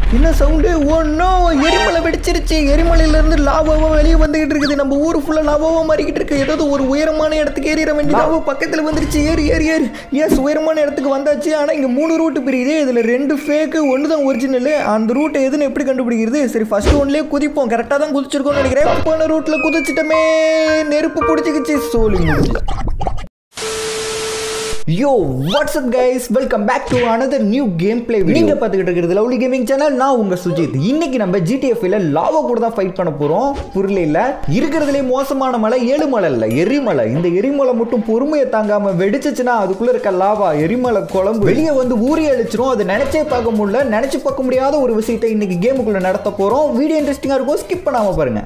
என்ன சவுண்டு ஒன்னும் எரிமலை வெடிச்சிருச்சு எரிமலையில இருந்து லாவாவா வெளியே வந்துகிட்டு இருக்குது நம்ம ஊர் ஃபுல்லா லாவாவா மாறிக்கிட்டு இருக்கு ஏதாவது ஒரு உயரமான இடத்துக்கு ஏறிட வேண்டிய லாவா பக்கத்துல வந்துருச்சு ஏறி ஏறி ஏறி எஸ் உயரமான இடத்துக்கு வந்தாச்சு ஆனா இங்க மூணு ரூட் பிரியுது இதுல ரெண்டு ஃபேக்கு ஒன்று தான் ஒரிஜினல் அந்த ரூட் எதுன்னு எப்படி கண்டுபிடிக்கிறது சரி ஃபர்ஸ்ட் ஒன்லயே குதிப்போம் கரெக்டாக தான் குதிச்சிருக்கோம்னு நினைக்கிறேன் போன ரூட்ல குதிச்சிட்டமே நெருப்பு பிடிச்சிக்கிச்சு சோலி முடிஞ்சு yo what's up guys welcome back to another new game play நீங்க பார்த்துக்கிட்டு இருக்கிறது லவ்லி கேமிங் சேனல் நான் உங்க சுஜித் இன்னைக்கு நம்ம ஜிடிஎஃப் ல லாவா கூட தான் ஃபைட் பண்ண போறோம் புரியல இல்ல இருக்கிறதுலே மோசமான மலை ஏழுமலை இல்ல எரிமலை இந்த எரிமலை மட்டும் பொறுமையை தாங்காம வெடிச்சிச்சுன்னா அதுக்குள்ள இருக்க லாவா எரிமலை குழம்பு வெளியே வந்து ஊறி அழிச்சிரும் அதை நினைச்சே பார்க்க முடியல நினைச்சு பார்க்க முடியாத ஒரு விஷயத்தை இன்னைக்கு கேமுக்குள்ள நடத்த போறோம் வீடியோ இன்ட்ரெஸ்டிங்கா இருக்கும் ஸ்கிப் பண்ணாம பாருங்க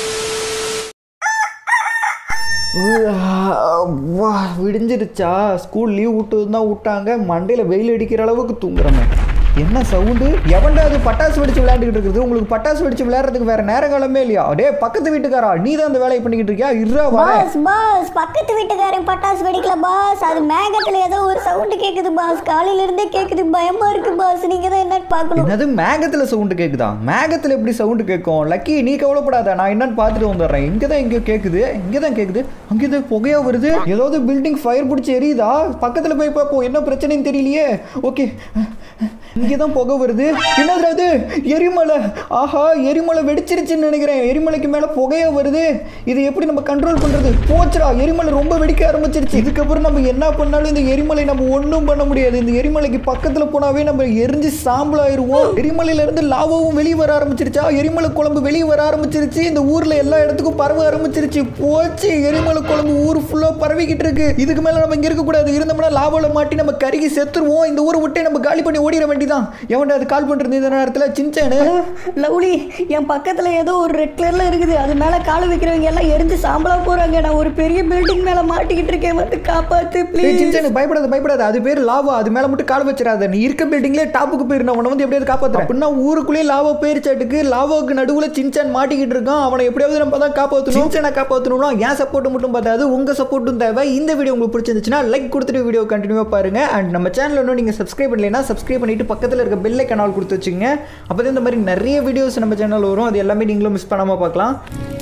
வா விடிஞ்சிருச்சா ஸ்கூல் லீவ் விட்டு தான் விட்டாங்க மண்டையில் வெயில் அடிக்கிற அளவுக்கு தூங்குறமே என்ன சவுண்டு எவன்டா அது பட்டாசு வெடிச்சு விளையாண்டுக்கிட்டு இருக்குது உங்களுக்கு பட்டாசு வெடிச்சு விளையாடுறதுக்கு வேற நேர காலமே இல்லையா டே பக்கத்து வீட்டுக்காரா நீ தான் அந்த வேலையை பண்ணிக்கிட்டு இருக்கியா இருறா வரேன் பாஸ் பாஸ் பக்கத்து வீட்டுக்காரன் பட்டாசு வெடிக்கல பாஸ் அது மேகத்துல ஏதோ ஒரு சவுண்ட் கேக்குது பாஸ் காலையில இருந்தே கேக்குது பயமா இருக்கு பாஸ் நீங்க தான் என்னன்னு பார்க்கணும் என்னது மேகத்தில் சவுண்டு கேட்குதா மேகத்தில் எப்படி சவுண்டு கேட்கும் லக்கி நீ கவலைப்படாத நான் என்னன்னு பார்த்துட்டு வந்துடுறேன் இங்கே தான் எங்கேயோ கேட்குது இங்கே தான் கேட்குது அங்கே இது புகையா வருது ஏதாவது பில்டிங் ஃபயர் பிடிச்சி எரியுதா பக்கத்தில் போய் பார்ப்போம் என்ன பிரச்சனைன்னு தெரியலையே ஓகே இங்கே தான் புகை வருது என்னது அது எரிமலை ஆஹா எரிமலை வெடிச்சிருச்சுன்னு நினைக்கிறேன் எரிமலைக்கு மேலே புகையா வருது இது எப்படி நம்ம கண்ட்ரோல் பண்ணுறது போச்சுடா எரிமலை ரொம்ப வெடிக்க ஆரம்பிச்சிருச்சு இதுக்கப்புறம் நம்ம என்ன பண்ணாலும் இந்த எரிமலை நம்ம ஒன்றும் பண்ண முடியாது இந்த எரிமலைக்கு பக்கத்தில் போனாவே நம்ம எரிஞ்சு சாம்பல் ஆயிடுவோம் எரிமலையில இருந்து லாவாவும் வெளியே வர ஆரம்பிச்சிருச்சா எரிமலை குழம்பு வெளியே வர ஆரம்பிச்சிருச்சு இந்த ஊர்ல எல்லா இடத்துக்கும் பரவ ஆரம்பிச்சிருச்சு போச்சு எரிமலை குழம்பு ஊர் ஃபுல்லா பரவிக்கிட்டு இருக்கு இதுக்கு மேல நம்ம இங்க இருக்க கூடாது இருந்தோம்னா லாவால மாட்டி நம்ம கருகி செத்துருவோம் இந்த ஊரை விட்டே நம்ம காலி பண்ணி ஓடிட வேண்டியதான் எவன்டா அது கால் பண்றது இந்த நேரத்துல சின்சானு லவ்லி என் பக்கத்துல ஏதோ ஒரு ரெட் கலர்ல இருக்குது அது மேல கால் வைக்கிறவங்க எல்லாம் எரிஞ்சு சாம்பலா போறாங்க நான் ஒரு பெரிய பில்டிங் மேல மாட்டிக்கிட்டு இருக்கேன் வந்து காப்பாத்து ஏய் ப்ளீஸ் சின்சானு பயப்படாத பயப்படாத அது பேர் லாவா அது மேல மட்டும் கால் வச்சிடாத நீ இருக்க பில்டிங்லேயே டாப்புக்கு போயிரு நான் உன்னை வந்து எப்படியாவது காப்பாத்துறேன் அப்படின்னா ஊருக்குள்ளேயே லாவா போயிருச்சாட்டுக்கு லாவாவுக்கு நடுவுல சின்சான் மாட்டிக்கிட்டு இருக்கான் அவனை எப்படியாவது நம்ம தான் காப்பாற்றணும் சின்சானை காப்பாற்றணும்னா ஏன் சப்போர்ட் மட்டும் பார்த்தாது உங்க சப்போர்ட்டும் தேவை இந்த வீடியோ உங்களுக்கு பிடிச்சிருந்துச்சுன்னா லைக் கொடுத்துட்டு வீடியோ கண்டினியூவாக பாருங்க அண்ட் நம்ம சேனல் இன்னும் நீங்க சப்ஸ்கிரைப் பண்ணலைன்னா சப்ஸ்கிரைப் பண்ணிட்டு பக்கத்தில் இருக்க பெல்லை கனால் கொடுத்து வச்சுங்க அப்போ இந்த மாதிரி நிறைய வீடியோஸ் நம்ம சேனல் வரும் அது எல்லாமே நீங்களும் மிஸ் பண்ணாம பார்க்கலாம்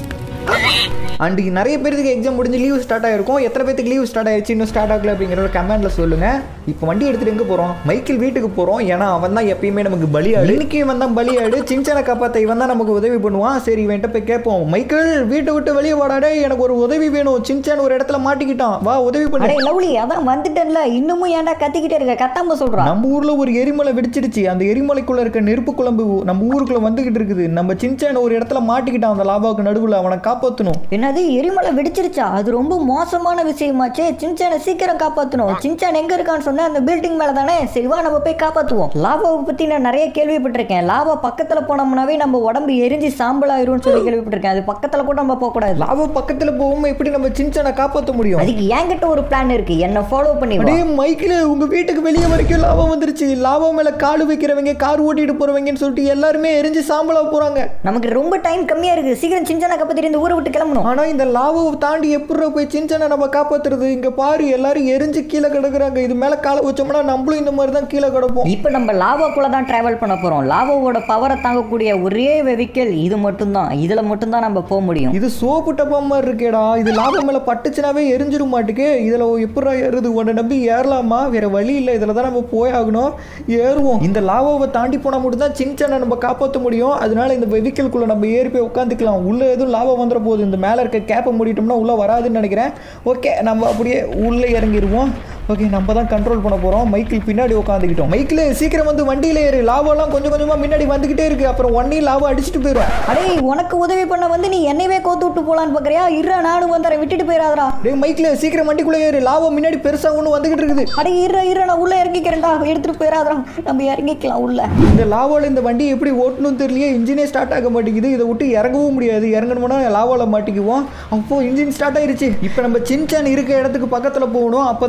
அண்ட் நிறைய பேருக்கு எக்ஸாம் முடிஞ்சு லீவ் ஸ்டார்ட் ஆயிருக்கும் எத்தனை பேருக்கு லீவ் ஸ்டார்ட் ஆயிடுச்சு இன்னும் ஸ்டார்ட் ஆகல அப்படிங்கிற கமெண்ட்ல சொல்லுங்க இப்போ வண்டி எடுத்துட்டு எங்க போறோம் மைக்கேல் வீட்டுக்கு போறோம் ஏன்னா அவன் தான் எப்பயுமே நமக்கு பலியாடு இன்னைக்கு இவன் தான் பலியாடு சின்சனை காப்பாத்த இவன் தான் நமக்கு உதவி பண்ணுவான் சரி இவன்ட்ட போய் கேட்போம் மைக்கேல் வீட்டை விட்டு வெளியே வாடாடே எனக்கு ஒரு உதவி வேணும் சின்சான் ஒரு இடத்துல மாட்டிக்கிட்டான் வா உதவி பண்ணு அடே லவ்லி அதான் வந்துட்டேன்ல இன்னமும் ஏன்டா கத்திக்கிட்டே இருக்க கத்தாம சொல்றான் நம்ம ஊர்ல ஒரு எரிமலை வெடிச்சிருச்சு அந்த எரிமலைக்குள்ள இருக்க நெருப்பு குழம்பு நம்ம ஊருக்குள்ள வந்துகிட்டு இருக்குது நம்ம சின்சான் ஒரு இடத்துல மாட்டிக்கிட்டான் அந்த லாபாவுக்கு நடுவுல அவனை காப்பாத்தணும் என்னது எரிமலை வெடிச்சிருச்சா அது ரொம்ப மோசமான விஷயமாச்சே சின்சானை சீக்கிரம் காப்பாற்றணும் சின்சான் எங்க இருக்கான்னு சொன்னா அந்த பில்டிங் மேல தானே சரி வா நம்ம போய் காப்பாத்துவோம் லாவாவை பத்தி நான் நிறைய கேள்விப்பட்டிருக்கேன் லாவா பக்கத்துல போனோம்னாவே நம்ம உடம்பு எரிஞ்சு சாம்பல் ஆயிரும்னு சொல்லி கேள்விப்பட்டிருக்கேன் அது பக்கத்துல கூட நம்ம போக கூடாது லாவா பக்கத்துல போகாம எப்படி நம்ம சின்சானை காப்பாத்த முடியும் அதுக்கு என்கிட்ட ஒரு பிளான் இருக்கு என்ன ஃபாலோ பண்ணி வா. அடே மைக்கில் உங்க வீட்டுக்கு வெளியே வரைக்கும் லாபம் வந்துருச்சு லாபா மேல காடு வைக்கிறவங்க கார் ஓட்டிட்டு போறவங்கன்னு சொல்லிட்டு எல்லாருமே எரிஞ்சு சாம்பலா போறாங்க நமக்கு ரொம்ப டைம் கம்மியா இருக்கு சீக்கிரம் சின்சானை காப்பாத்திட்டு இந்த ஊரை விட்டு கிளம்பணும் ஆனா இந்த லாவாவை தாண்டி எப்படி போய் சின்சனை நம்ம காப்பாத்துறது இங்க பாரு எல்லாரும் எரிஞ்சு கீழே கிடக்குறாங்க இது மேல காலை வச்சோம்னா நம்மளும் இந்த மாதிரி தான் கீழே கிடப்போம் இப்போ நம்ம லாவாக்குள்ள தான் டிராவல் பண்ண போறோம் லாவாவோட பவரை தாங்கக்கூடிய ஒரே வெஹிக்கிள் இது மட்டும்தான் இதுல மட்டும்தான் நம்ம போக முடியும் இது சோப்பு டப்பா மாதிரி இருக்கேடா இது லாபம் மேல பட்டுச்சுனாவே எரிஞ்சிரும் மாட்டுக்கு இதுல எப்படா ஏறுது உன்னை நம்பி ஏறலாமா வேற வழி இல்லை இதுல தான் நம்ம போய் ஆகணும் ஏறுவோம் இந்த லாவாவை தாண்டி போனா மட்டும் தான் சின்சனை நம்ம காப்பாற்ற முடியும் அதனால இந்த வெஹிக்கிள்குள்ள நம்ம ஏறி போய் உட்காந்துக்கலாம் உள்ள எதுவும் லாபம் வந்துட போகுது இந்த மேல இருக்க கேப்பை மூடிட்டோம்னா உள்ள வராதுன்னு நினைக்கிறேன் ஓகே நம்ம அப்படியே உள்ள இறங்கிடுவோம் ஓகே நம்ம தான் கண்ட்ரோல் பண்ண போறோம் மைக்கிள் பின்னாடி உட்காந்துக்கிட்டோம் மைக்கில் சீக்கிரம் வந்து வண்டியில ஏறு லாவாலாம் கொஞ்சம் கொஞ்சமா முன்னாடி வந்துகிட்டே இருக்கு அப்புறம் ஒன்னையும் லாவா அடிச்சுட்டு போயிடும் அடே உனக்கு உதவி பண்ண வந்து நீ என்னையவே கோத்து விட்டு போலான்னு பாக்குறியா இருடா நானும் வந்துறேன் விட்டுட்டு போயிடாதடா டேய் மைக்கில் சீக்கிரம் வண்டிக்குள்ளே ஏறு லாவா முன்னாடி பெருசா ஒன்று வந்துகிட்டு இருக்குது அடே இருடா இருடா நான் உள்ள இறங்கிக்கிறேன்டா எடுத்துட்டு போயிடாதடா நம்ம இறங்கிக்கலாம் உள்ள இந்த லாவால இந்த வண்டி எப்படி ஓட்டணும் தெரியலையே இன்ஜினே ஸ்டார்ட் ஆக மாட்டேங்குது இதை விட்டு இறங்கவும் முடியாது இறங்கணும்னா லாவால மாட்டிக்குவோம் அப்போ இன்ஜின் ஸ்டார்ட் ஆயிருச்சு இப்போ நம்ம சின்சான் இருக்க இடத்துக்கு பக்கத்தில் போகணும் அப்போ தான் நம்ம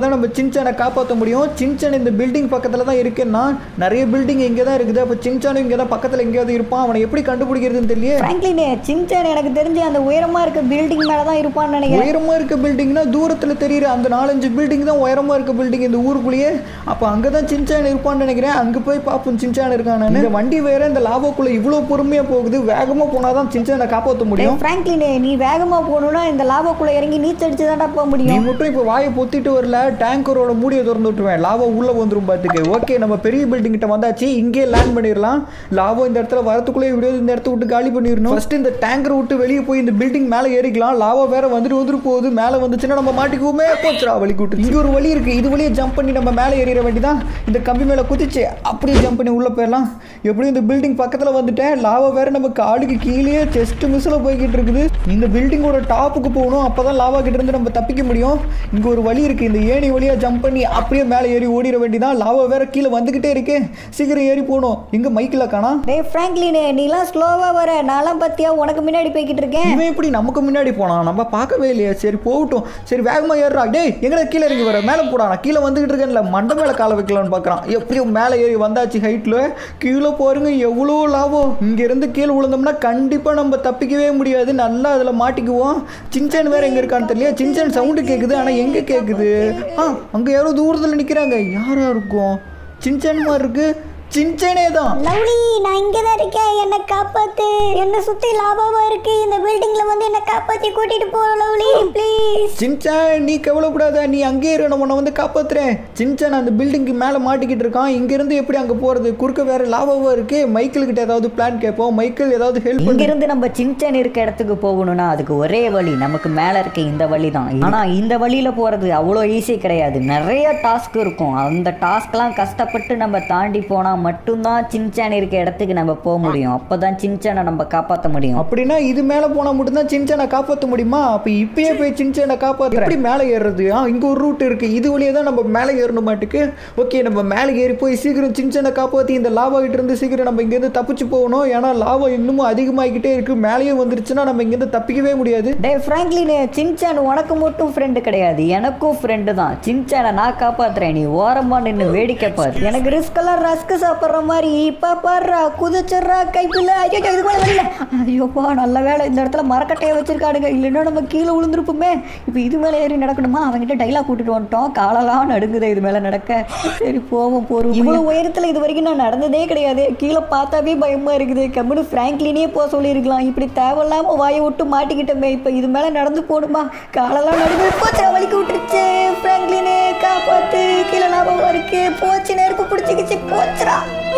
சின்சானை காப்பாற்ற முடியும் சின்சான் இந்த பில்டிங் பக்கத்தில் தான் இருக்குன்னா நிறைய பில்டிங் இங்கே தான் இருக்குது அப்போ சின்சானும் இங்கே தான் பக்கத்தில் எங்கேயாவது இருப்பான் அவனை எப்படி கண்டுபிடிக்கிறதுன்னு தெரியல ஃப்ராங்க்லினே சின்சான் எனக்கு தெரிஞ்சு அந்த உயரமா இருக்க பில்டிங் மேல தான் இருப்பான்னு நினைக்கிறேன் உயரமா இருக்க பில்டிங்னா தூரத்தில் தெரியுற அந்த நாலஞ்சு பில்டிங் தான் உயரமா இருக்க பில்டிங் இந்த ஊருக்குள்ளேயே அப்போ அங்கே தான் சின்சான் இருப்பான்னு நினைக்கிறேன் அங்கே போய் பார்ப்போம் சின்சான் இருக்கானு இந்த வண்டி வேற இந்த லாவோக்குள்ள இவ்வளோ பொறுமையாக போகுது வேகமாக போனால் தான் சின்சானை காப்பாற்ற முடியும் ஃப்ராங்க்லினே நீ வேகமா போகணும்னா இந்த லாபாக்குள்ள இறங்கி நீச்சல் அடிச்சு தான்டா போக நீ முடியும் மட்டும் இப்போ வாயை பொத்திட்டு வரல டேங்கரோட மூடியை திறந்து விட்டுருவேன் லாவா உள்ள வந்துரும் பார்த்துக்கு ஓகே நம்ம பெரிய பில்டிங் கிட்ட வந்தாச்சு இங்கே லேண்ட் பண்ணிடலாம் லாவா இந்த இடத்துல வரத்துக்குள்ளே இப்படியோ இந்த இடத்த விட்டு காலி பண்ணிடணும் ஃபர்ஸ்ட் இந்த டேங்கரை விட்டு வெளியே போய் இந்த பில்டிங் மேலே ஏறிக்கலாம் லாவா வேற வந்துட்டு வந்துட்டு போகுது மேலே வந்துச்சுன்னா நம்ம மாட்டிக்குவோமே போச்சுடா வழி கூட்டு இங்க ஒரு வழி இருக்கு இது வழியே ஜம்ப் பண்ணி நம்ம மேலே ஏறிட வேண்டியதான் இந்த கம்பி மேலே குதிச்சு அப்படியே ஜம்ப் பண்ணி உள்ள போயிடலாம் எப்படியும் இந்த பில்டிங் பக்கத்தில் வந்துட்டேன் லாவா வேற நம்ம காலுக்கு கீழே செஸ்ட் மிஸ்ஸில் போய்கிட்டு இருக்குது இந்த பில்டிங்கோட டாப்புக்கு போகணும் அப்பதான் லாவா கிட்ட இருந்து நம்ம தப்பிக்க முடியும் இங்க ஒரு வழி இருக்கு இந்த ஏணி வழியா ஜம்ப் பண்ணி அப்படியே மேலே ஏறி ஓடிட வேண்டியதான் லாவா வேற கீழே வந்துகிட்டே இருக்கு சீக்கிரம் ஏறி போகணும் எங்க மைக்கில் காணா டேய் ஃப்ராங்க்லினே நீலாம் ஸ்லோவா வர நான்லாம் பத்தியா உனக்கு முன்னாடி போய்கிட்டு இருக்கேன் இவன் எப்படி நமக்கு முன்னாடி போனான் நம்ம பார்க்கவே இல்லையே சரி போகட்டும் சரி வேகமா ஏறுறா டேய் எங்கடா கீழே இறங்கி வர மேலே போடா நான் கீழே வந்துகிட்டு இருக்கேன்ல மண்டை மேலே காலை வைக்கலாம்னு பார்க்குறான் எப்படியும் மேலே ஏறி வந்தாச்சு ஹைட்டில் கீழே பாருங்க எவ்வளோ லாபம் இங்கேருந்து கீழே விழுந்தோம்னா கண்டிப்பாக நம்ம தப்பிக்கவே முடியாது நல்லா அதில் மாட்டிக்குவோம் சின்சான் வேற எங்கே இருக்கான்னு தெரியல சின்சான் சவுண்டு கேட்குது ஆனால் எங்கே கேட்குது ஆ அங்கே யாரோ தூரத்தில் நிற்கிறாங்க யாரா இருக்கும் சின்சான் மாதிரி இருக்கு சின்சானே தான் லவ்லி நான் இங்க தான் இருக்கேன் என்ன காப்பாத்து என்ன சுத்தி லாபாவா இருக்கு இந்த பில்டிங்ல வந்து என்ன காப்பாத்தி கூட்டிட்டு போ லவ்லி ப்ளீஸ் சின்சான் நீ கவலைப்படாத நீ அங்கேயே இரு நான் உன்னை வந்து காப்பாத்துறேன் சின்சான் அந்த பில்டிங்க்கு மேலே மாட்டிக்கிட்டு இருக்கான் இங்கேருந்து எப்படி அங்கே போகிறது குறுக்க வேற லாவாவா இருக்கு மைக்கிள் கிட்ட ஏதாவது பிளான் கேட்போம் மைக்கிள் ஏதாவது ஹெல்ப் பண்ணு இங்கிருந்து நம்ம சின்சன் இருக்க இடத்துக்கு போகணும்னா அதுக்கு ஒரே வழி நமக்கு மேல இருக்க இந்த வழி தான் ஆனா இந்த வழியில போறது அவ்வளோ ஈஸி கிடையாது நிறைய டாஸ்க் இருக்கும் அந்த டாஸ்க்லாம் கஷ்டப்பட்டு நம்ம தாண்டி போனா மட்டும்தான் சின்சான் இருக்க இடத்துக்கு நம்ம போக முடியும் அப்பதான் சின்சானை நம்ம காப்பாற்ற முடியும் அப்படின்னா இது மேலே போனால் மட்டும்தான் சின்சானை காப்பாற்ற முடியுமா அப்போ இப்பயே போய் சின்சானை காப்பாற்ற எப்படி மேலே ஏறுறது ஆ இங்கே ஒரு ரூட் இருக்கு இது வழியே தான் நம்ம மேலே ஏறணும் மாட்டுக்கு ஓகே நம்ம மேலே ஏறி போய் சீக்கிரம் சின்சானை காப்பாற்றி இந்த லாவா கிட்ட இருந்து சீக்கிரம் நம்ம இங்கேருந்து தப்பிச்சு போகணும் ஏன்னா லாவா இன்னமும் அதிகமாகிக்கிட்டே இருக்கு மேலேயும் வந்துருச்சுன்னா நம்ம இங்கேருந்து தப்பிக்கவே முடியாது டே ஃப்ராங்க்லின் சின்சான் உனக்கு மட்டும் ஃப்ரெண்டு கிடையாது எனக்கும் ஃப்ரெண்டு தான் சின்சானை நான் காப்பாத்துறேன் நீ ஓரமா நின்று வேடிக்கை பாரு எனக்கு ரிஸ்க் எல்லாம் ரஸ்க் சாப்பிட்ற மாதிரி இப்ப பாடுறா குதிச்சிடுறா கைப்பில்ல ஐயோ இது கூட வரல ஐயோப்பா நல்ல வேலை இந்த இடத்துல மரக்கட்டையை வச்சிருக்கானுங்க இல்லைன்னா நம்ம கீழே விழுந்திருப்போமே இப்போ இது மேலே ஏறி நடக்கணுமா அவங்ககிட்ட டைலாக் கூட்டிட்டு வந்துட்டோம் காலெல்லாம் நடுங்குது இது மேலே நடக்க சரி போவோம் போறோம் இவ்வளோ உயரத்தில் இது வரைக்கும் நான் நடந்ததே கிடையாது கீழே பார்த்தாவே பயமா இருக்குது கம்முனு ஃப்ராங்க்லினே போக சொல்லியிருக்கலாம் இப்படி தேவையில்லாம வாயை விட்டு மாட்டிக்கிட்டோமே இப்போ இது மேலே நடந்து போகணுமா காலெல்லாம் நடுங்கு போச்சு வலிக்கு விட்டுருச்சு ஃப்ராங்க்லினே காப்பாத்து கீழே லாபம் இருக்கு போச்சு நெருப்பு பிடிச்சிக்கிச்சு போச்சுடா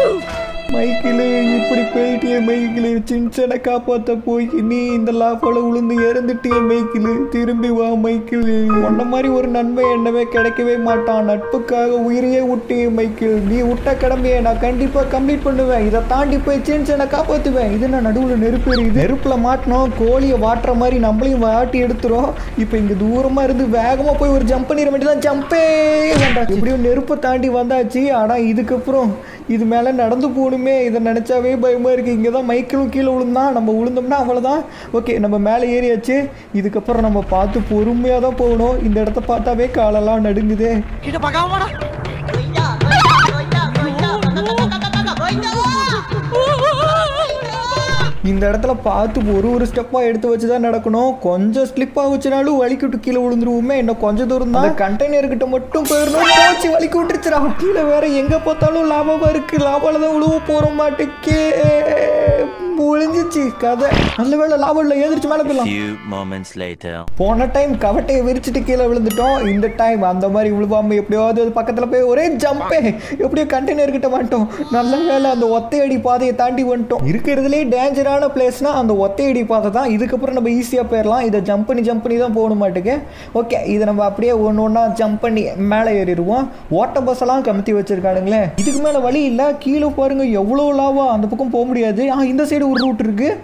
மைக்கிள் இப்படி போயிட்டியே மைக்கிள் சின்சனை காப்பாற்ற போய் நீ இந்த லாஃபால உளுந்து இறந்துட்டியே மைக்கிள் திரும்பி வா மைக்கிள் உன்ன மாதிரி ஒரு நன்மை என்னவே கிடைக்கவே மாட்டான் நட்புக்காக உயிரையே விட்டியே மைக்கிள் நீ விட்ட கடமையை நான் கண்டிப்பா கம்ப்ளீட் பண்ணுவேன் இதை தாண்டி போய் சின்சனை காப்பாற்றுவேன் இது நான் நடுவில் நெருப்பு எரியுது நெருப்புல மாட்டினோம் கோழியை வாட்டுற மாதிரி நம்மளையும் வாட்டி எடுத்துரும் இப்போ இங்க தூரமா இருந்து வேகமா போய் ஒரு ஜம்ப் பண்ணிட வேண்டியதான் ஜம்பே வேண்டாம் எப்படியும் நெருப்பை தாண்டி வந்தாச்சு ஆனா இதுக்கப்புறம் இது மேலே நடந்து போகணுமே இதை நினச்சாவே பயமாக இருக்குது இங்கே தான் மைக்கிளும் கீழே விழுந்தான் நம்ம விழுந்தோம்னா அவ்வளோதான் ஓகே நம்ம மேலே ஏறியாச்சு இதுக்கப்புறம் நம்ம பார்த்து பொறுமையாக தான் போகணும் இந்த இடத்த பார்த்தாவே காலெல்லாம் நடுங்குதே Kita pakai apa dah? இந்த இடத்துல பார்த்து ஒரு ஒரு ஸ்டெப்பாக எடுத்து வச்சு தான் நடக்கணும் கொஞ்சம் ஸ்லிப் ஆகுச்சுனாலும் வலிக்கு விட்டு கீழே விழுந்துருவோமே இன்னும் கொஞ்சம் தூரம் தான் கண்டெய்னர் கிட்ட மட்டும் போயிடணும் போச்சு வலிக்கு விட்டுருச்சுடா கீழே வேற எங்கே பார்த்தாலும் லாபமாக இருக்கு லாபால தான் விழுவ போகிற மாட்டுக்கே முழிஞ்சிச்சு கதை நல்ல வேளை லாபம் இல்லை எதிர்த்து மேலே போயிடலாம் Few moments later. போன டைம் கவட்டையை விரிச்சிட்டு கீழே விழுந்துட்டோம் இந்த டைம் அந்த மாதிரி விழுவாம எப்படியாவது அது பக்கத்தில் போய் ஒரே ஜம்பே எப்படியோ கண்டெய்னர் கிட்ட வந்துட்டோம் நல்ல வேலை அந்த ஒத்தையடி பாதையை தாண்டி வந்துட்டோம் இருக்கிறதுலே டேஞ்சரான பிளேஸ்னா அந்த ஒத்தையடி பாதை தான் இதுக்கப்புறம் நம்ம ஈஸியாக போயிடலாம் இதை ஜம்ப் பண்ணி ஜம்ப் பண்ணி தான் போகணும் மாட்டுக்கு ஓகே இதை நம்ம அப்படியே ஒன்று ஒன்றா ஜம்ப் பண்ணி மேலே ஏறிடுவோம் ஓட்ட பஸ் எல்லாம் கமுத்தி வச்சிருக்கானுங்களே இதுக்கு மேலே வழி இல்லை கீழே பாருங்க எவ்வளோ லாவா அந்த பக்கம் போக முடியாது ஆ இந்த சைடு ஒரு ரூட் இருக்கு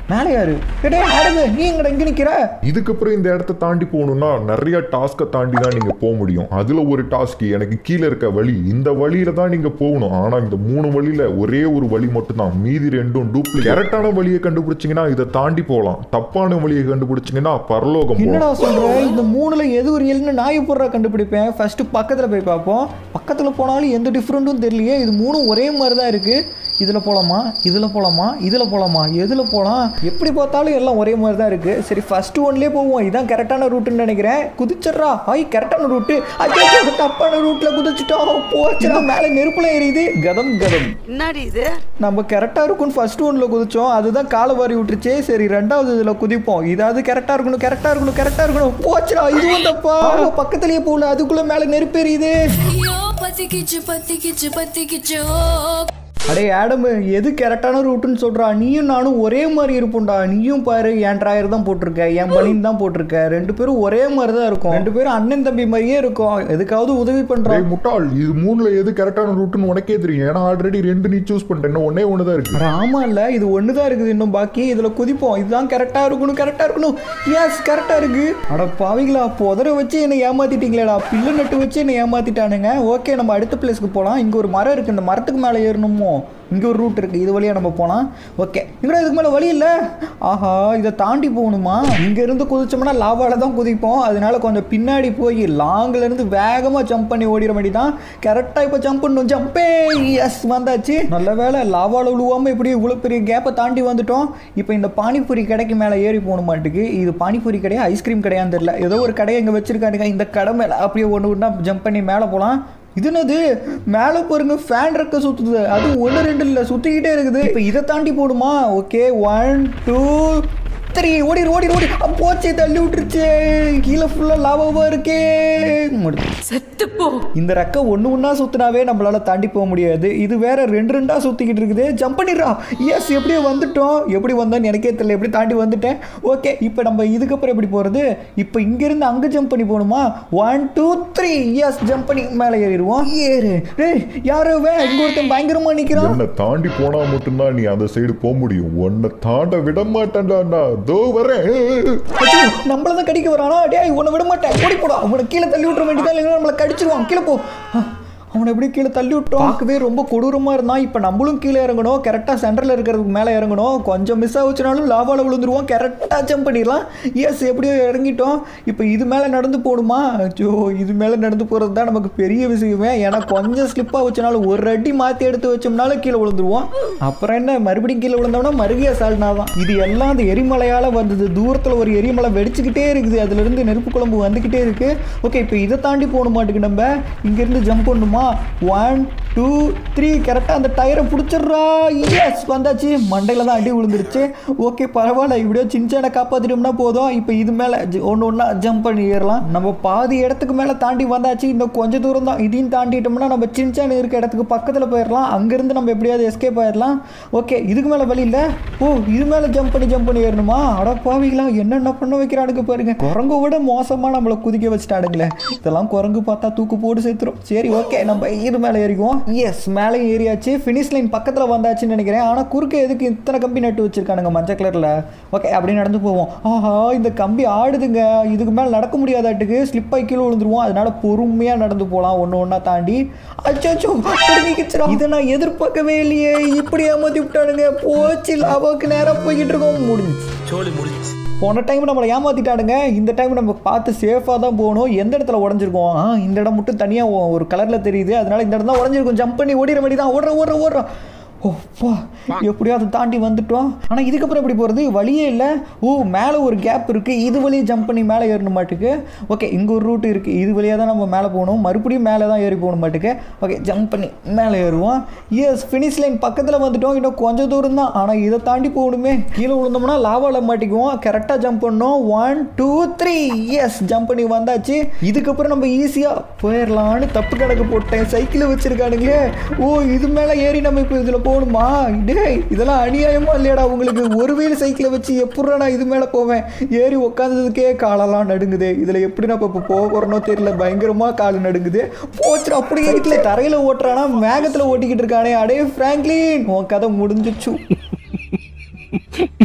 மேலே யாரு டேய் ஆடுங்க நீ எங்கடா இங்க நிக்கிற இதுக்கப்புறம் இந்த இடத்த தாண்டி போகணும்னா நிறைய டாஸ்க்கை தாண்டி தான் நீங்க போக முடியும் அதுல ஒரு டாஸ்க் எனக்கு கீழே இருக்க வழி இந்த வழியில தான் நீங்க போகணும் ஆனா இந்த மூணு வழியில ஒரே ஒரு வழி மட்டும்தான் மீதி ரெண்டும் டூப்ளிகேட் கரெக்டான வழியை கண்டுபிடிச்சீங்கன்னா இதை தாண்டி போகலாம் தப்பான வழியை கண்டுபிடிச்சீங்கன்னா பரலோகம் போகலாம் என்னடா சொல்ற இந்த மூணுல எது ஒரு எல்னு நாய் போடுறா கண்டுபிடிப்பேன் ஃபர்ஸ்ட் பக்கத்துல போய் பார்ப்போம் பக்கத்துல போனாலும் எந்த டிஃப்ரெண்ட்டும் தெரியலையே இது மூணும் ஒரே மாதிரி தான் இருக்கு இதுல போலாமா இதுல போலாமா இதுல போலாமா எதுல போலாம் எப்படி பார்த்தாலும் எல்லாம் ஒரே மாதிரி தான் இருக்கு சரி ஃபர்ஸ்ட் ஒன்லயே போவோம் இதான் கரெக்டான ரூட்டுன்னு நினைக்கிறேன் குதிச்சிடுறா ஐ கரெக்டான ரூட்டு ஐயோ தப்பான ரூட்ல குதிச்சிட்டோம் போச்சுடா மேல நெருப்புல எரியுது கதம் கதம் என்னடி இது நம்ம கரெக்டாக இருக்கும்னு ஃபர்ஸ்ட் ஒன்ல குதிச்சோம் அதுதான் காலை வாரி விட்டுருச்சு சரி ரெண்டாவது இதில் குதிப்போம் இதாவது கரெக்டாக இருக்கணும் கரெக்டாக இருக்கணும் கரெக்டாக இருக்கணும் போச்சுடா இதுவும் தப்பா ஆமா, பக்கத்துலயே போகல அதுக்குள்ள மேலே நெருப்பெரியுது ஐயோ பத்திக்கிச்சு பத்திக்கிச்சு பத்திக்கிச்சு ஓ அடே ஆடம் எது கரெக்டான ரூட்டுன்னு சொல்றா நீயும் நானும் ஒரே மாதிரி இருப்போம்டா நீயும் பாரு என் ட்ராயர் தான் போட்டிருக்க என் பனின் தான் போட்டிருக்க ரெண்டு பேரும் ஒரே மாதிரி தான் இருக்கும் ரெண்டு பேரும் அண்ணன் தம்பி மாதிரியே இருக்கும் எதுக்காவது உதவி பண்றோம் டேய் முட்டாள் இது மூணுல எது கரெக்டான ரூட்னு உனக்கே தெரியும் ஏன்னா ஆல்ரெடி ரெண்டு நீ சூஸ் பண்ணிட்டேன் இன்னும் ஒன்னே ஒன்று தான் இருக்கு அட ஆமா இல்ல இது ஒன்று தான் இருக்குது இன்னும் பாக்கி இதில் குதிப்போம் இதுதான் கரெக்டாக இருக்கணும் கரெக்டாக இருக்கணும் எஸ் கரெக்டாக இருக்கு அட பாவிங்களா புதரை வச்சு என்னை ஏமாத்திட்டீங்களேடா பில்லு நட்டு வச்சு என்னை ஏமாத்திட்டானுங்க ஓகே நம்ம அடுத்த பிளேஸ்க்கு போகலாம் இங்கே ஒரு மரம் இருக்கு இந்த மரத்துக்கு மேலே ஏறணுமோ இங்கே ஒரு ரூட் இருக்குது இது வழியாக நம்ம போகலாம் ஓகே இங்கடா இதுக்கு மேலே வழி இல்லை ஆஹா இதை தாண்டி போகணுமா இங்கேருந்து குதிச்சோம்னா லாவால தான் குதிப்போம் அதனால கொஞ்சம் பின்னாடி போய் லாங்கில் இருந்து வேகமாக ஜம்ப் பண்ணி ஓடிற மாதிரி தான் கரெக்டாக இப்போ ஜம்ப் பண்ணணும் ஜம்பே எஸ் வந்தாச்சு நல்ல வேளை லாவால விழுவாமல் இப்படி இவ்வளோ பெரிய கேப்பை தாண்டி வந்துட்டோம் இப்போ இந்த பானிபூரி கடைக்கு மேலே ஏறி போகணும் மாட்டுக்கு இது பானிபூரி கடையா ஐஸ்கிரீம் கடையான்னு தெரியல ஏதோ ஒரு கடையை இங்கே வச்சிருக்கானுங்க இந்த கடை மேலே அப்படியே ஒன்று ஒன்றா ஜம்ப் பண்ணி மேலே போகலாம் இது என்னது மேலே பாருங்க ஃபேன் இருக்க சுத்துது அதுவும் ஒன்று ரெண்டு இல்லை சுற்றிக்கிட்டே இருக்குது இப்போ இதை தாண்டி போடுமா ஓகே ஒன் டூ த்ரீ ஓடி ஓடி ஓடி அ, போச்சே தள்ளி விட்டுருச்சு கீழே ஃபுல்லாக லாபமாக இருக்கே முடிச்சு செத்துப்போ இந்த ரெக்கை ஒன்று ஒன்றா சுற்றினாவே நம்மளால தாண்டி போக முடியாது இது வேற ரெண்டு ரெண்டா சுற்றிக்கிட்டு இருக்குது ஜம்ப் பண்ணிடுறா எஸ் எப்படியோ வந்துட்டோம் எப்படி வந்தோன்னு எனக்கே தெரியல எப்படி தாண்டி வந்துட்டேன் ஓகே இப்போ நம்ம இதுக்கப்புறம் எப்படி போகிறது இப்போ இங்கேருந்து அங்கே ஜம்ப் பண்ணி போகணுமா one two three yes jump பண்ணி மேலே ஏறிடுவோம் ஏறு டேய் யாரோ வே இங்கே ஒருத்தன் பயங்கரமாக நிற்கிறான் என்னை தாண்டி போனா மட்டும்தான் நீ அந்த சைடு போக முடியும் உன்னை தாண்ட விட மாட்டேன்டா நான் தோ வரேன் ஐயோ, நம்மள தான் கடிக்க வரானா டேய் உன்னை விட மாட்டேன் ஓடி போடா அவனை கீழே தள்ளி விட்டுற வேண்டியதா இல்லைன்னா நம்மளை கடிச்சிருவான் கீழே போ ஆ, அவனை எப்படி கீழே தள்ளி விட்டோம் பார்க்கவே ரொம்ப கொடூரமாக இருந்தான் இப்போ நம்மளும் கீழே இறங்கணும் கரெக்டாக சென்டரில் இருக்கிறதுக்கு மேலே இறங்கணும் கொஞ்சம் மிஸ் ஆச்சுனாலும் லாவால விழுந்துருவோம் கரெக்டாக ஜம்ப் பண்ணிடலாம் எஸ் எப்படியோ இறங்கிட்டோம் இப்போ இது மேலே நடந்து போகணுமா ஐயோ இது மேலே நடந்து போகிறது தான் நமக்கு பெரிய விஷயமே ஏன்னா கொஞ்சம் ஸ்லிப்பாக வச்சனாலும் ஒரு அடி மாற்றி எடுத்து வச்சோம்னாலும் கீழே விழுந்துருவோம் அப்புறம் என்ன மறுபடியும் கீழே விழுந்தோம்னா மறுபடியும் சால்னா தான் இது எல்லாம் அந்த எரிமலையால் வந்தது தூரத்தில் ஒரு எரிமலை வெடிச்சுக்கிட்டே இருக்குது அதுலேருந்து நெருப்பு குழம்பு வந்துக்கிட்டே இருக்கு ஓகே இப்போ இதை தாண்டி போகணும் மாட்டுக்கு நம்ம இங்கேருந்து ஜம்ப் பண்ணணுமா ஒன் டூ த்ரீ கரெக்டாக அந்த டயரை பிடிச்சிட்றா எஸ் வந்தாச்சு மண்டையில் தான் அடி விழுந்துருச்சு ஓகே பரவாயில்ல இப்படியோ சின்சானை காப்பாற்றிட்டோம்னா போதும் இப்போ இது மேலே ஒன்று ஒன்றா ஜம்ப் பண்ணி ஏறலாம் நம்ம பாதி இடத்துக்கு மேலே தாண்டி வந்தாச்சு இன்னும் கொஞ்சம் தூரம் தான் இதையும் தாண்டிட்டோம்னா நம்ம சின்சான் இருக்க இடத்துக்கு பக்கத்தில் போயிடலாம் அங்கேருந்து நம்ம எப்படியாவது எஸ்கேப் ஆயிடலாம் ஓகே இதுக்கு மேலே வழி இல்லை ஓ இது மேலே ஜம்ப் பண்ணி ஜம்ப் பண்ணி ஏறணுமா அட பாவிங்களா என்னென்ன பண்ண வைக்கிறானுங்க பாருங்க குரங்கு விட மோசமாக நம்மளை குதிக்க வச்சுட்டானுங்களே இதெல்லாம் குரங்கு பார்த்தா தூக்கு போட்டு சேர்த்துரும் சரி ஓகே நம்ம இது மேலே ஏறிக்குவோம் எஸ் மேலே ஏறியாச்சு ஃபினிஷ் லைன் பக்கத்தில் வந்தாச்சுன்னு நினைக்கிறேன் ஆனால் குறுக்க எதுக்கு இத்தனை கம்பி நட்டு வச்சிருக்கானுங்க மஞ்சள் கலரில் ஓகே அப்படி நடந்து போவோம் ஆஹா இந்த கம்பி ஆடுதுங்க இதுக்கு மேலே நடக்க முடியாதாட்டுக்கு ஸ்லிப் ஆகி கீழே விழுந்துருவோம் அதனால பொறுமையாக நடந்து போகலாம் ஒன்று ஒன்றா தாண்டி அச்சோ பிடிக்கிச்சுரா இதை நான் எதிர்பார்க்கவே இல்லையே இப்படி ஏமாத்தி விட்டானுங்க போச்சு லாபாவுக்கு நேராக போய்கிட்டு இருக்கோம் முடிஞ்சு போன டைம் நம்மளை ஏமாத்திட்டானுங்க இந்த டைம் நம்ம பார்த்து சேஃபாக தான் போகணும் எந்த இடத்துல உடஞ்சிருக்கோம் ஆ இந்த இடம் மட்டும் தனியாக ஒரு கலரில் தெரியுது அதனால இந்த இடம் தான் உடஞ்சிருக்கும் ஜம்ப் பண்ணி ஓடிற மாதிரி தான் ஓடுற ஓடுற ஓடுறோம் ஓப்பா எப்படியோ அதை தாண்டி வந்துட்டோம் ஆனால் இதுக்கப்புறம் எப்படி போகிறது வழியே இல்லை ஓ மேலே ஒரு கேப் இருக்குது இது வழியே ஜம்ப் பண்ணி மேலே ஏறணும் மாட்டுக்கு ஓகே இங்கே ஒரு ரூட் இருக்குது இது வழியாக தான் நம்ம மேலே போகணும் மறுபடியும் மேலே தான் ஏறி போகணும் மாட்டுக்கு ஓகே ஜம்ப் பண்ணி மேலே ஏறுவோம் எஸ் ஃபினிஷ் லைன் பக்கத்தில் வந்துட்டோம் இன்னும் கொஞ்சம் தூரம் தான் ஆனால் இதை தாண்டி போகணுமே கீழே விழுந்தோம்னா லாவால மாட்டிக்குவோம் கரெக்டாக ஜம்ப் பண்ணோம் one two three yes jump பண்ணி வந்தாச்சு இதுக்கப்புறம் நம்ம ஈஸியாக போயிடலான்னு தப்பு கணக்கு போட்டேன் சைக்கிளை வச்சிருக்கானுங்களே ஓ இது மேலே ஏறி நம்ம இப்போ இதில் போகணுமா டேய் இதெல்லாம் அநியாயமா இல்லையாடா உங்களுக்கு ஒருவேளை சைக்கிளை வச்சு எப்படா நான் இது மேலே போவேன் ஏறி உட்காந்ததுக்கே காலெல்லாம் நடுங்குது இதில் எப்படி நான் இப்போ போக போகிறனோ தெரியல பயங்கரமாக கால் நடுங்குது போச்சு அப்படி சைக்கிளை தரையில் ஓட்டுறானா மேகத்தில் ஓட்டிக்கிட்டு இருக்கானே அடே ஃப்ராங்க்லின் உன் கதை முடிஞ்சிச்சு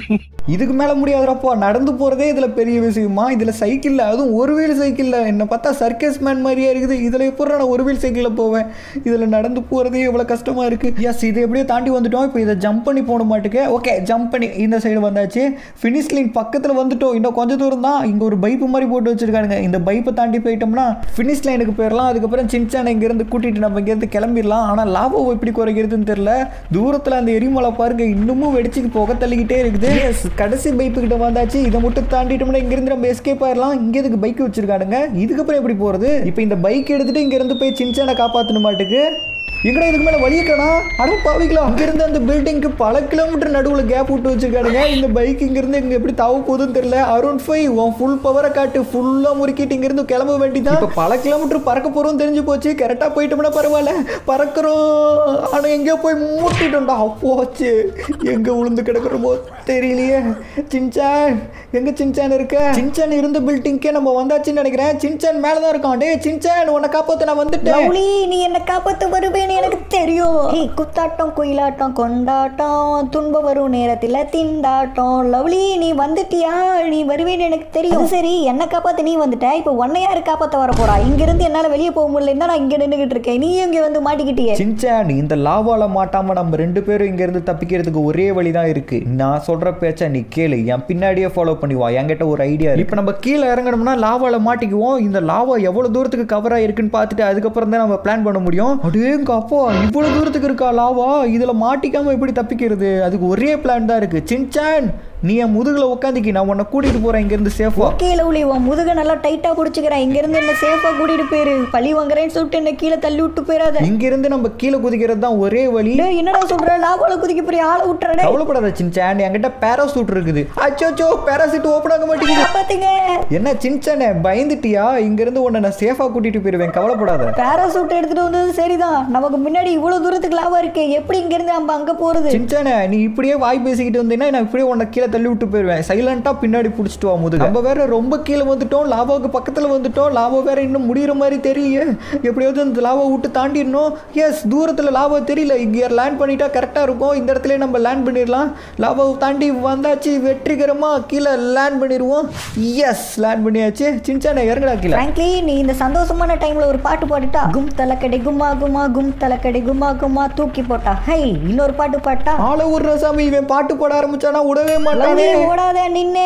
இதுக்கு மேலே முடியாதுறப்போ நடந்து போகிறதே இதில் பெரிய விஷயமா இதில் சைக்கிளில் அதுவும் ஒரு வீல் சைக்கிளில் என்னை பார்த்தா சர்க்கஸ் மேன் மாதிரியே இருக்குது இதில் எப்படி நான் ஒரு வீல் சைக்கிளில் போவேன் இதில் நடந்து போகிறதே இவ்வளோ கஷ்டமாக இருக்குது எஸ் இது எப்படியோ தாண்டி வந்துட்டோம் இப்போ இதை ஜம்ப் பண்ணி போட மாட்டுக்கு ஓகே ஜம்ப் பண்ணி இந்த சைடு வந்தாச்சு ஃபினிஷ் லைன் பக்கத்தில் வந்துட்டோம் இன்னும் கொஞ்சம் தூரம் தான் இங்கே ஒரு பைப்பு மாதிரி போட்டு வச்சிருக்கானுங்க இந்த பைப்பை தாண்டி போயிட்டோம்னா ஃபினிஷ் லைனுக்கு போயிடலாம் அதுக்கப்புறம் சின்சானை இங்கேருந்து கூட்டிகிட்டு நம்ம இங்கேருந்து கிளம்பிடலாம் ஆனால் லாபம் எப்படி குறைக்கிறதுன்னு தெரியல தூரத்தில் அந்த எரிமலை பாருங்க இன்னமும் வெடிச்சு புகை தள்ளிக்கிட்டே இருக்குது எஸ் கடைசி பைப்பு கிட்ட வந்தாச்சு இதை மட்டும் தாண்டிட்டோம்னா இங்கிருந்து நம்ம எஸ்கேப் ஆயிடலாம் இங்கே எதுக்கு பைக் வச்சிருக்கானுங்க இதுக்கப்புறம் எப்படி போகிறது இப்போ இந்த பைக் எடுத்துட்டு இங்கேருந்து போய் சின்சானை காப்பாற்றணும் மாட்டுக்கு எங்கடா இதுக்கு மேலே வழியே காணா அட பாவிக்கலாம் அங்கிருந்து அந்த பில்டிங்க்கு பல கிலோமீட்டர் நடுவில் கேப் விட்டு வச்சிருக்கானுங்க இந்த பைக் இங்கிருந்து இங்கே எப்படி தாவ போகுதுன்னு தெரியல அருண் ஃபைவ் உன் ஃபுல் பவரை காட்டு ஃபுல்லாக முறுக்கிட்டு இங்கிருந்து கிளம்ப வேண்டிதான் இப்போ பல கிலோமீட்டர் பறக்க போகிறோம் தெரிஞ்சு போச்சு கரெக்டாக போயிட்டோம்னா பரவாயில்ல பறக்கிறோம் ஆனால் எங்கேயோ போய் மூட்டிட்டோம்டா அப்போச்சு எங்கே விழுந்து கிடக்குறோமோ தெரியலையே சின்சான் எங்க சின்சான் இருக்க சின்சான் இருந்த பில்டிங்க்கே நம்ம வந்தாச்சுன்னு நினைக்கிறேன் சின்சான் மேலே தான் இருக்கான் டேய் சின்சான் உன்னை காப்பாற்ற நான் வந்துட்டேன் லவ்லி நீ என்ன காப்பாத்த வருவேன்னு எனக்கு தெரியும் ஏய் குத்தாட்டம் குயிலாட்டம் கொண்டாட்டம் துன்பம் வரும் நேரத்தில் திண்டாட்டம் லவ்லி நீ வந்துட்டியா நீ வருவேன்னு எனக்கு தெரியும் அது சரி என்ன காப்பாத்த நீ வந்துட்ட இப்போ உன்னை யாரு காப்பாத்த வர போறா இங்க இருந்து என்னால வெளியே போக முடியல நான் இங்க நின்றுகிட்டு இருக்கேன் நீ இங்க வந்து மாட்டிக்கிட்டியே சின்சான் இந்த லாவால மாட்டாம நம்ம ரெண்டு பேரும் இங்க இருந்து தப்பிக்கிறதுக்கு ஒரே வழி தான் இருக்கு நான் சொல்ற பேச்ச நீ கேளு என் பின்னாடியே ஃபாலோ பண்ணி வா என்கிட்ட ஒரு ஐடியா இப்போ நம்ம கீழே இறங்கணும்னா லாவால மாட்டிக்குவோம் இந்த லாவா எவ்வளவு தூரத்துக்கு கவர் ஆயிருக்குன்னு பார்த்துட்டு அதுக்கப்புறம் தான் நம்ம பிளான் பண்ண முடியும் அடேங்க அப்போ இவ்வளவு தூரத்துக்கு இருக்கா லாவா இதுல மாட்டிக்காம எப்படி தப்பிக்கிறது அதுக்கு ஒரே பிளான் தான் இருக்கு சின்சான் நீ என் முதுகுல உட்காந்துக்கி நான் உன்னை கூட்டிட்டு போறேன் இங்க இருந்து சேஃபா ஓகே லவ்லி உன் முதுக நல்லா டைட்டா பிடிச்சிக்கிறேன் இங்க இருந்து என்ன சேஃபா கூட்டிட்டு போயிரு பழி வாங்குறேன்னு சொல்லிட்டு என்ன கீழே தள்ளி விட்டு போயிடாத இங்க இருந்து நம்ம கீழே குதிக்கிறது தான் ஒரே வழி டேய், என்னடா சொல்ற லாபால குதிக்க போய் ஆளை விட்டுறடே கவலைப்படாத சின்சான் என்கிட்ட பேராசூட் இருக்குது அச்சோச்சோ பேராசூட் ஓப்பன் ஆக மாட்டேங்குது பாத்தீங்க என்ன சின்சானே பயந்துட்டியா இங்க இருந்து உன்னை நான் சேஃபா கூட்டிட்டு போயிருவேன் கவலைப்படாத பேராசூட் எடுத்துட்டு வந்தது சரிதான் நமக்கு முன்னாடி இவ்வளவு தூரத்துக்கு லாபம் இருக்கு எப்படி இங்க இருந்து நம்ம அங்க போறது சின்சானே நீ இப்படியே வாய் பேசிக்கிட்டு வந்தீங்கன்னா நான் இப்படியே உன்னை கீழே தள்ளி விட்டு போயிருவேன் சைலண்டா பின்னாடி பிடிச்சிட்டு வா முதுகு நம்ம வேற ரொம்ப கீழே வந்துட்டோம் லாபாவுக்கு பக்கத்துல வந்துட்டோம் லாபா வேற இன்னும் முடியிற மாதிரி தெரியல எப்படியாவது அந்த லாபா விட்டு தாண்டிடணும் எஸ் தூரத்துல லாபா தெரியல இங்க லேண்ட் பண்ணிட்டா கரெக்டா இருக்கும் இந்த இடத்துல நம்ம லேண்ட் பண்ணிடலாம் லாபாவை தாண்டி வந்தாச்சு வெற்றிகரமா கீழே லேண்ட் பண்ணிடுவோம் எஸ் லேண்ட் பண்ணியாச்சு சின்சானே இறங்கடா கீழே frankly நீ இந்த சந்தோஷமான டைம்ல ஒரு பாட்டு பாடிட்டா கும் தலைக்கடை கும்மா கும்மா கும் தலைக்கடை கும்மா கும்மா தூக்கி போட்டா ஹை இன்னொரு பாட்டு பாட்டா ஆள ஒரு சாமி இவன் பாட்டு பாட ஆரம்பிச்சானா விடவே லவ்லி, மாட்டானே ஓடாத நின்னே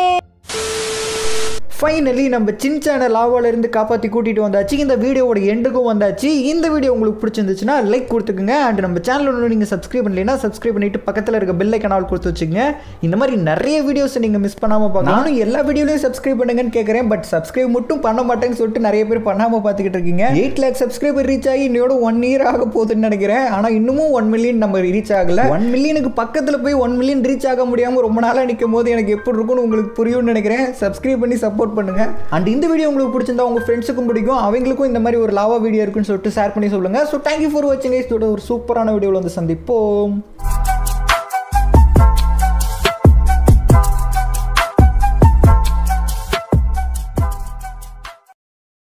ஃபைனலி நம்ம சின்சான லாவால இருந்து காப்பாற்றி கூட்டிட்டு வந்தாச்சு இந்த வீடியோவோட எண்டுக்கும் வந்தாச்சு இந்த வீடியோ உங்களுக்கு பிடிச்சிருந்துச்சுன்னா லைக் கொடுத்துக்குங்க அண்ட் நம்ம சேனல் ஒன்று நீங்கள் சப்ஸ்கிரைப் பண்ணலைன்னா சப்ஸ்கிரைப் பண்ணிட்டு பக்கத்தில் இருக்க பெல் ஐக்கனால் கொடுத்து வச்சுங்க இந்த மாதிரி நிறைய வீடியோஸ் நீங்கள் மிஸ் பண்ணாமல் பார்க்கலாம் நானும் எல்லா வீடியோலையும் சப்ஸ்கிரைப் பண்ணுங்கன்னு கேட்குறேன் பட் சப்ஸ்கிரைப் மட்டும் பண்ண மாட்டேன்னு சொல்லிட்டு நிறைய பேர் பண்ணாமல் பார்த்துக்கிட்டு இருக்கீங்க எயிட் லேக் சப்ஸ்கிரைபர் ரீச் ஆகி இன்னையோட ஒன் இயர் ஆக போகுதுன்னு நினைக்கிறேன் ஆனால் இன்னமும் ஒன் மில்லியன் நம்ம ரீச் ஆகல ஒன் மில்லியனுக்கு பக்கத்தில் போய் ஒன் மில்லியன் ரீச் ஆக முடியாமல் ரொம்ப நாளாக நிற்கும் போது எனக்கு எப்படி இருக்கும்னு உங்களுக்கு புரியும்னு நினைக்கிறேன் சப்ஸ்கிரைப் பண்ணி சப்போர்ட் பண்ணுங்க அண்ட் இந்த வீடியோ உங்களுக்கு பிடிச்சிருந்தா உங்க ஃப்ரெண்ட்ஸுக்கும் பிடிக்கும் அவங்களுக்கும் இந்த மாதிரி ஒரு லாவா வீடியோ இருக்குன்னு சொல்லிட்டு ஷேர் பண்ணி சொல்லுங்க ஸோ தேங்க்யூ ஃபார் வாட்சிங் இதோட ஒரு சூப்பரான வீடியோவில் வந்து சந்திப்போம்